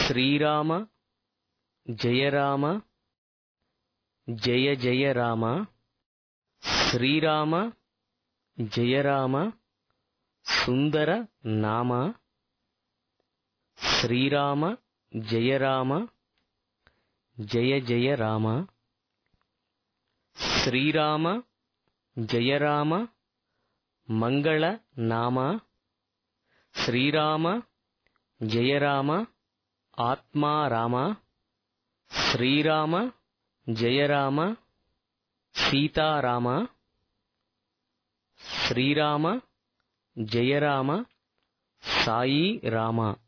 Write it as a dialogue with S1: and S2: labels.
S1: శ్రీరామ జయ రామ జయ జయ రామ శ్రీరామ జయ రామ సుందర నామ శ్రీరామ జయ రామ జయ జయ రామ శ్రీరామ జయ రామ మంగళ నామ శ్రీరామ జయ రామ ఆత్మా రామ శ్రీరామ జయ రామ సీతారామ శ్రీరామ జయ రామ సాయి రామ